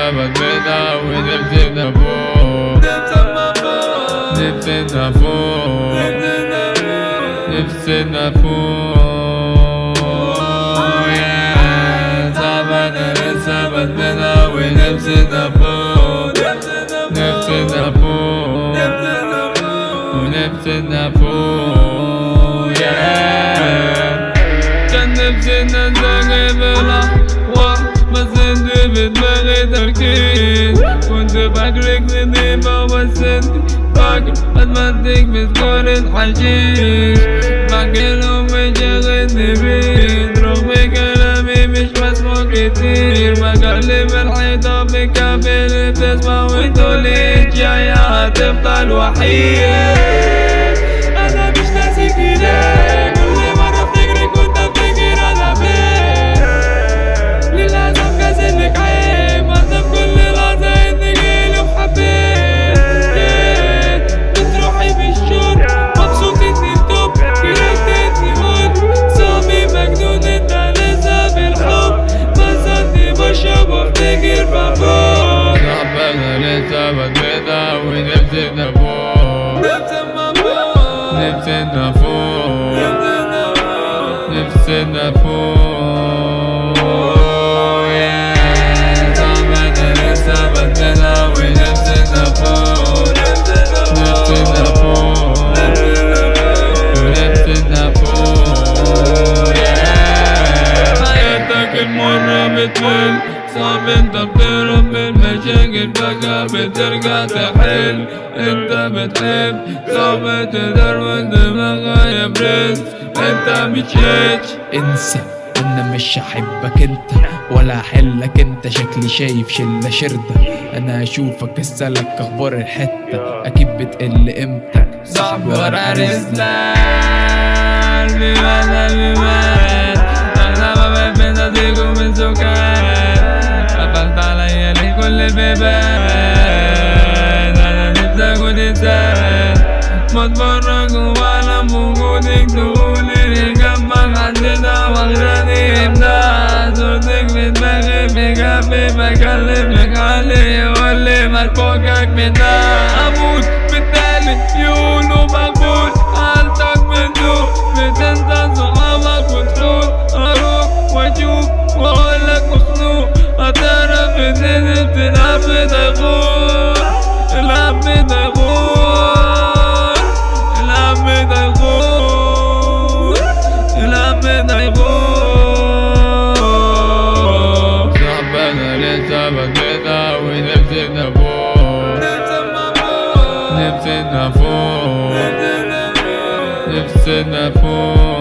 ثبت بينا ونفسنا فوق نفسنا فوق نفسنا فوق يا ثبت ثبت بينا ونفسنا فوق نفسنا فوق ونفسنا فوق يا كان نفسنا نلاقي بالأحوال بس انت في دماغي تركيز كنت فاكرك نضيفة بس انت فاكر اتمدك بسكور الحشيش بحكي لهم مش ياخدني بيت رغم كلامي مش مسموع كتير بكلم الحيطة في كافي اللي بتسمع وتقولي جاية هتفضل وحيد انا مش ناسي كده كل مرة افتكرك كنت افتكر انا فين للأسف كاسلك عيب أنا في كل لحظة إني جيلي وحبيت بتروحي بالشوط مبسوط إني التوب كرهت إني هون صامي مجنون إنت لسه في الحب بس إني بشرب وأفتكر بفوق صاحبنا لسه بدينا ونفسنا فوق نفسنا فوق نفسنا فوق يا صاحبنا لسه بدينا ونفسنا فوق نفسنا فوق نفسنا فوق يا حياتك المرة بتمل صعب انت بتهرب من مشاكل فجأة بترجع تحل انت بتحب صعب تقدر ودماغها يا برنس انت مش هيتش انسى انا مش هحبك انت ولا هحلك انت شكلي شايف شلة شردة انا اشوفك اسألك اخبار الحتة اكيد بتقل قيمتك صاحبي ورا رسلان بمعنى بمعنى انا ما بحب ناديك ومن سكان قفلت عليا ليه كل البيبان انا نفسي اكون انسان بتفرج وانا بوجودك تقولي جنبك عندنا واخداني ابداع صوتك في دماغي في جنبي بكلمك عليه يقول لي ما تفكك منها اموت بالتالت يقولوا مقبول حالتك بتدوب بتنسى صحابك وتقول اروح واشوف واقولك مخنوق هتعرف ان انت بتلعب بتغور العب بتغور العب بتغور العب بتغور صاحبنا لسه بدينا ونفسنا فوق نفسنا فوق نفسنا فوق